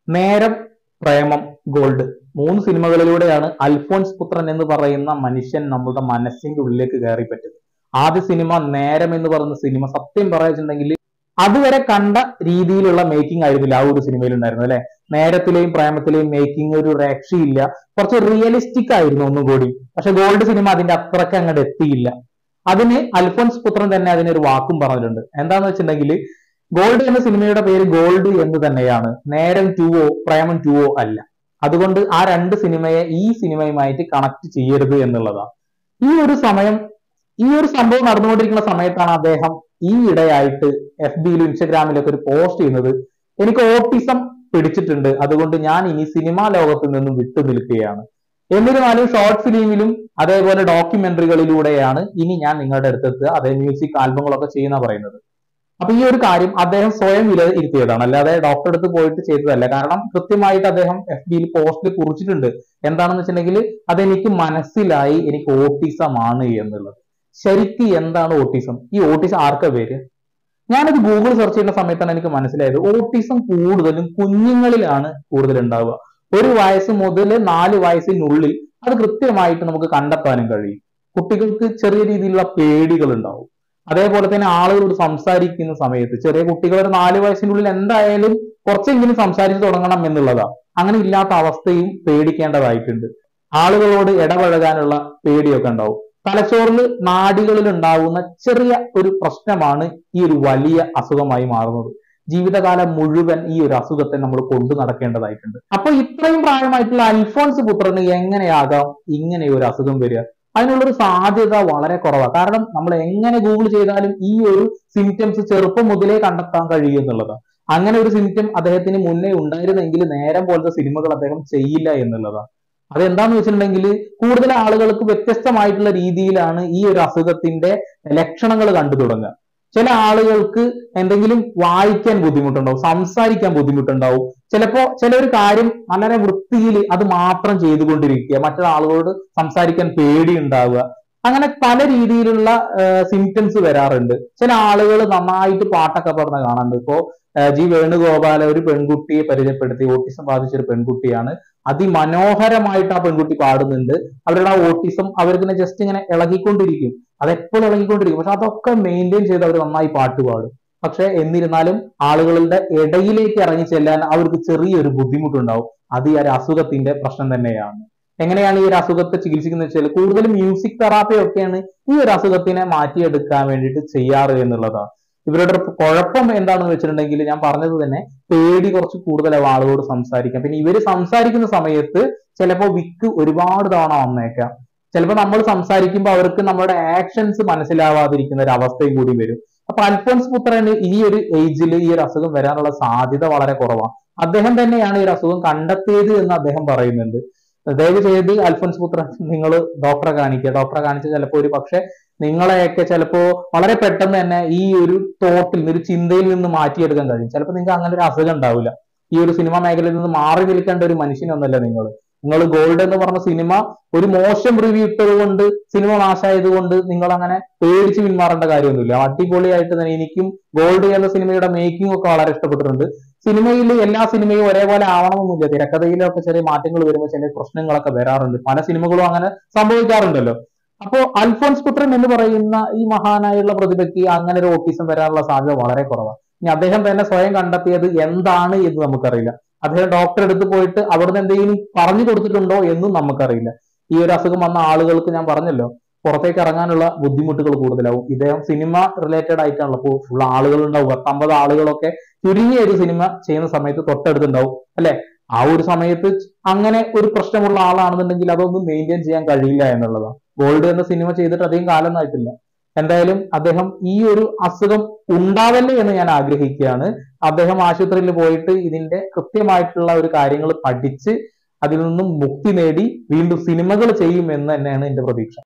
നേരം പ്രേമം ഗോൾഡ് മൂന്ന് സിനിമകളിലൂടെയാണ് അൽഫോൻസ് പുത്രൻ എന്ന് പറയുന്ന മനുഷ്യൻ നമ്മുടെ മനസ്സിന്റെ ഉള്ളിലേക്ക് കയറി പറ്റുന്നത് ആദ്യ സിനിമ നേരം എന്ന് പറയുന്ന സിനിമ സത്യം പറയുന്നുണ്ടെങ്കിൽ അതുവരെ കണ്ട രീതിയിലുള്ള മേക്കിംഗ് ആയിരുന്നില്ല ആ ഒരു സിനിമയിൽ ഉണ്ടായിരുന്നത് അല്ലെ നേരത്തിലെയും പ്രേമത്തിലെയും മേക്കിംഗ് ഒരു രക്ഷയില്ല കുറച്ച് റിയലിസ്റ്റിക് ആയിരുന്നു ഒന്നും കൂടി പക്ഷെ ഗോൾഡ് സിനിമ അതിന്റെ അത്രയ്ക്ക് അങ്ങോട്ട് എത്തിയില്ല അതിന് അൽഫോൻസ് പുത്രൻ തന്നെ അതിനൊരു വാക്കും പറഞ്ഞിട്ടുണ്ട് എന്താന്ന് വെച്ചിട്ടുണ്ടെങ്കിൽ ഗോൾഡ് എന്ന സിനിമയുടെ പേര് ഗോൾഡ് എന്ന് തന്നെയാണ് നേരം ടൂവോ പ്രേമം ടൂവോ അല്ല അതുകൊണ്ട് ആ രണ്ട് സിനിമയെ ഈ സിനിമയുമായിട്ട് കണക്ട് ചെയ്യരുത് എന്നുള്ളതാണ് ഈ ഒരു സമയം ഈ ഒരു സംഭവം നടന്നുകൊണ്ടിരിക്കുന്ന സമയത്താണ് അദ്ദേഹം ഈ ഇടയായിട്ട് എഫ് ബിയിലും ഇൻസ്റ്റഗ്രാമിലും ഒക്കെ ഒരു പോസ്റ്റ് ചെയ്യുന്നത് എനിക്ക് ഓട്ടിസം പിടിച്ചിട്ടുണ്ട് അതുകൊണ്ട് ഞാൻ ഇനി സിനിമാ ലോകത്ത് നിന്നും വിട്ടു നിൽക്കുകയാണ് എന്നിരുന്നാലും ഷോർട്ട് ഫിലിമിലും അതേപോലെ ഡോക്യുമെന്ററികളിലൂടെയാണ് ഇനി ഞാൻ നിങ്ങളുടെ അടുത്തെത്തുക അതേ മ്യൂസിക് ആൽബങ്ങളൊക്കെ ചെയ്യുന്ന പറയുന്നത് അപ്പൊ ഈ ഒരു കാര്യം അദ്ദേഹം സ്വയം വിലയിരുത്തിയതാണ് അല്ലാതെ ഡോക്ടറെ അടുത്ത് പോയിട്ട് ചെയ്തതല്ല കാരണം കൃത്യമായിട്ട് അദ്ദേഹം എഫ് ബിയിൽ പോസ്റ്റിൽ കുറിച്ചിട്ടുണ്ട് എന്താണെന്ന് വെച്ചിട്ടുണ്ടെങ്കിൽ അതെനിക്ക് മനസ്സിലായി എനിക്ക് ഓട്ടിസം ആണ് എന്നുള്ളത് ശരിക്ക് എന്താണ് ഓട്ടിസം ഈ ഓട്ടിസം ആർക്കാ പേര് ഞാനത് ഗൂഗിൾ സെർച്ച് ചെയ്യുന്ന സമയത്താണ് എനിക്ക് മനസ്സിലായത് ഓട്ടിസം കൂടുതലും കുഞ്ഞുങ്ങളിലാണ് കൂടുതൽ ഉണ്ടാവുക ഒരു വയസ്സ് മുതൽ നാല് വയസ്സിനുള്ളിൽ അത് കൃത്യമായിട്ട് നമുക്ക് കണ്ടെത്താനും കഴിയും കുട്ടികൾക്ക് ചെറിയ രീതിയിലുള്ള പേടികൾ ഉണ്ടാവും അതേപോലെ തന്നെ ആളുകളോട് സംസാരിക്കുന്ന സമയത്ത് ചെറിയ കുട്ടികൾ ഒരു നാല് വയസ്സിനുള്ളിൽ എന്തായാലും കുറച്ചെങ്കിലും സംസാരിച്ചു തുടങ്ങണം എന്നുള്ളതാണ് അങ്ങനെ ഇല്ലാത്ത അവസ്ഥയും പേടിക്കേണ്ടതായിട്ടുണ്ട് ആളുകളോട് ഇടപഴകാനുള്ള പേടിയൊക്കെ ഉണ്ടാവും തലച്ചോറിൽ നാഡികളിൽ ഉണ്ടാവുന്ന ചെറിയ ഒരു പ്രശ്നമാണ് ഈ ഒരു വലിയ അസുഖമായി മാറുന്നത് ജീവിതകാലം മുഴുവൻ ഈ ഒരു അസുഖത്തെ നമ്മൾ കൊണ്ടു നടക്കേണ്ടതായിട്ടുണ്ട് അപ്പൊ ഇത്രയും പ്രായമായിട്ടുള്ള അൽഫോൺസ് പുത്രന് എങ്ങനെയാകാം ഇങ്ങനെ ഒരു അസുഖം വരിക അതിനുള്ളൊരു സാധ്യത വളരെ കുറവാണ് കാരണം നമ്മൾ എങ്ങനെ ഗൂഗിൾ ചെയ്താലും ഈ ഒരു സിംറ്റംസ് ചെറുപ്പം മുതലേ കണ്ടെത്താൻ കഴിയും എന്നുള്ളതാണ് അങ്ങനെ ഒരു സിംറ്റം അദ്ദേഹത്തിന് മുന്നേ ഉണ്ടായിരുന്നെങ്കിൽ നേരം പോലത്തെ സിനിമകൾ അദ്ദേഹം ചെയ്യില്ല എന്നുള്ളതാണ് അതെന്താന്ന് വെച്ചിട്ടുണ്ടെങ്കിൽ കൂടുതൽ ആളുകൾക്ക് വ്യത്യസ്തമായിട്ടുള്ള രീതിയിലാണ് ഈ ഒരു അസുഖത്തിന്റെ ലക്ഷണങ്ങൾ കണ്ടു തുടങ്ങുക ചില ആളുകൾക്ക് എന്തെങ്കിലും വായിക്കാൻ ബുദ്ധിമുട്ടുണ്ടാവും സംസാരിക്കാൻ ബുദ്ധിമുട്ടുണ്ടാവും ചിലപ്പോ ചില ഒരു കാര്യം വളരെ വൃത്തിയിൽ അത് മാത്രം ചെയ്തുകൊണ്ടിരിക്കുക മറ്റുള്ള ആളുകളോട് സംസാരിക്കാൻ പേടി ഉണ്ടാവുക അങ്ങനെ പല രീതിയിലുള്ള സിംറ്റംസ് വരാറുണ്ട് ചില ആളുകൾ നന്നായിട്ട് പാട്ടൊക്കെ പറഞ്ഞ് കാണാറുണ്ട് ഇപ്പോ ജി വേണുഗോപാല ഒരു പെൺകുട്ടിയെ പരിചയപ്പെടുത്തി ഓട്ടിസം ബാധിച്ച ഒരു പെൺകുട്ടിയാണ് അതിമനോഹരമായിട്ട് ആ പെൺകുട്ടി പാടുന്നുണ്ട് അവരുടെ ആ ഓട്ടിസം അവർക്ക് ജസ്റ്റ് ഇങ്ങനെ ഇളകിക്കൊണ്ടിരിക്കും അത് എപ്പോഴും ഇളകിക്കൊണ്ടിരിക്കും പക്ഷെ അതൊക്കെ മെയിൻറ്റെയിൻ ചെയ്ത് അവർ നന്നായി പാട്ട് പാടും പക്ഷെ എന്നിരുന്നാലും ആളുകളുടെ ഇടയിലേക്ക് ഇറങ്ങി ചെല്ലാൻ അവർക്ക് ചെറിയൊരു ബുദ്ധിമുട്ടുണ്ടാവും അത് ഈ ഒരു അസുഖത്തിന്റെ പ്രശ്നം തന്നെയാണ് എങ്ങനെയാണ് ഈ ഒരു അസുഖത്തെ ചികിത്സിക്കുന്നത് വെച്ചാൽ കൂടുതലും മ്യൂസിക് തെറാപ്പി ഒക്കെയാണ് ഈ ഒരു അസുഖത്തിനെ മാറ്റിയെടുക്കാൻ വേണ്ടിയിട്ട് ചെയ്യാറ് എന്നുള്ളതാണ് ഇവരുടെ ഒരു കുഴപ്പം എന്താണെന്ന് വെച്ചിട്ടുണ്ടെങ്കിൽ ഞാൻ പറഞ്ഞത് തന്നെ പേടി കുറച്ച് കൂടുതലാവും ആളുകളോട് സംസാരിക്കാം പിന്നെ ഇവര് സംസാരിക്കുന്ന സമയത്ത് ചിലപ്പോൾ വിക്ക് ഒരുപാട് തവണ വന്നേക്കാം ചിലപ്പോൾ നമ്മൾ സംസാരിക്കുമ്പോൾ അവർക്ക് നമ്മുടെ ആക്ഷൻസ് മനസ്സിലാവാതിരിക്കുന്ന ഒരു അവസ്ഥയും കൂടി വരും അപ്പൊ അൽഫോൻസ് പുത്രന് ഈ ഒരു ഏജിൽ ഈ ഒരു അസുഖം വരാനുള്ള സാധ്യത വളരെ കുറവാണ് അദ്ദേഹം തന്നെയാണ് ഈ ഒരു അസുഖം കണ്ടെത്തിയത് എന്ന് അദ്ദേഹം പറയുന്നുണ്ട് ദയവ് ചെയ്ത് അൽഫോൻസ് പുത്രൻ നിങ്ങൾ ഡോക്ടറെ കാണിക്കുക ഡോക്ടറെ കാണിച്ച് ചിലപ്പോൾ ഒരു പക്ഷെ നിങ്ങളെയൊക്കെ ചിലപ്പോ വളരെ പെട്ടെന്ന് തന്നെ ഈ ഒരു തോട്ടിൽ നിന്ന് ഒരു ചിന്തയിൽ നിന്ന് മാറ്റിയെടുക്കാൻ കഴിയും ചിലപ്പോൾ നിങ്ങൾക്ക് അങ്ങനെ ഒരു അസുഖം ഉണ്ടാവില്ല ഈ ഒരു സിനിമ മേഖലയിൽ നിന്ന് മാറി നിൽക്കേണ്ട ഒരു മനുഷ്യനൊന്നല്ല നിങ്ങൾ നിങ്ങൾ ഗോൾഡ് എന്ന് പറഞ്ഞ സിനിമ ഒരു മോശം റിവ്യൂ ഇട്ടത് കൊണ്ട് സിനിമ നാശായത് കൊണ്ട് നിങ്ങൾ അങ്ങനെ പേടിച്ച് പിന്മാറേണ്ട കാര്യമൊന്നുമില്ല അടിപൊളിയായിട്ട് തന്നെ എനിക്കും ഗോൾഡ് എന്ന സിനിമയുടെ മേക്കിംഗ് ഒക്കെ വളരെ ഇഷ്ടപ്പെട്ടിട്ടുണ്ട് സിനിമയിൽ എല്ലാ സിനിമയും ഒരേപോലെ ആവണമെന്നില്ല തിരക്കഥയിലൊക്കെ ചെറിയ മാറ്റങ്ങൾ വരുമ്പോൾ ചില പ്രശ്നങ്ങളൊക്കെ വരാറുണ്ട് പല സിനിമകളും അങ്ങനെ സംഭവിക്കാറുണ്ടല്ലോ അപ്പോ അൽഫോൻസ് പുത്രൻ എന്ന് പറയുന്ന ഈ മഹാനായുള്ള പ്രതിഭയ്ക്ക് അങ്ങനെ ഒരു ഓട്ടിസം വരാനുള്ള സാധ്യത വളരെ കുറവാണ് ഇനി അദ്ദേഹം തന്നെ സ്വയം കണ്ടെത്തിയത് എന്താണ് എന്ന് നമുക്കറിയില്ല അദ്ദേഹം ഡോക്ടറെ അടുത്ത് പോയിട്ട് അവിടുന്ന് എന്തെങ്കിലും പറഞ്ഞു കൊടുത്തിട്ടുണ്ടോ എന്നും നമുക്കറിയില്ല ഈ ഒരു അസുഖം വന്ന ആളുകൾക്ക് ഞാൻ പറഞ്ഞല്ലോ പുറത്തേക്ക് ഇറങ്ങാനുള്ള ബുദ്ധിമുട്ടുകൾ കൂടുതലാവും ഇദ്ദേഹം സിനിമ റിലേറ്റഡ് ആയിട്ടാണല്ലോ ഇപ്പോൾ ഫുൾ ആളുകൾ ഉണ്ടാവും പത്തമ്പത് ആളുകളൊക്കെ ചുരുങ്ങിയ ഒരു സിനിമ ചെയ്യുന്ന സമയത്ത് തൊട്ടടുത്തുണ്ടാവും അല്ലെ ആ ഒരു സമയത്ത് അങ്ങനെ ഒരു പ്രശ്നമുള്ള ആളാണെന്നുണ്ടെങ്കിൽ അതൊന്നും മെയിൻറ്റെയിൻ ചെയ്യാൻ കഴിയില്ല എന്നുള്ളതാണ് ഗോൾഡ് എന്ന സിനിമ ചെയ്തിട്ട് അധികം കാലം ആയിട്ടില്ല എന്തായാലും അദ്ദേഹം ഈ ഒരു അസുഖം ഉണ്ടാവല്ലേ എന്ന് ഞാൻ ആഗ്രഹിക്കുകയാണ് അദ്ദേഹം ആശുപത്രിയിൽ പോയിട്ട് ഇതിന്റെ കൃത്യമായിട്ടുള്ള ഒരു കാര്യങ്ങൾ പഠിച്ച് അതിൽ നിന്നും മുക്തി നേടി വീണ്ടും സിനിമകൾ ചെയ്യും എന്ന് തന്നെയാണ് എന്റെ പ്രതീക്ഷ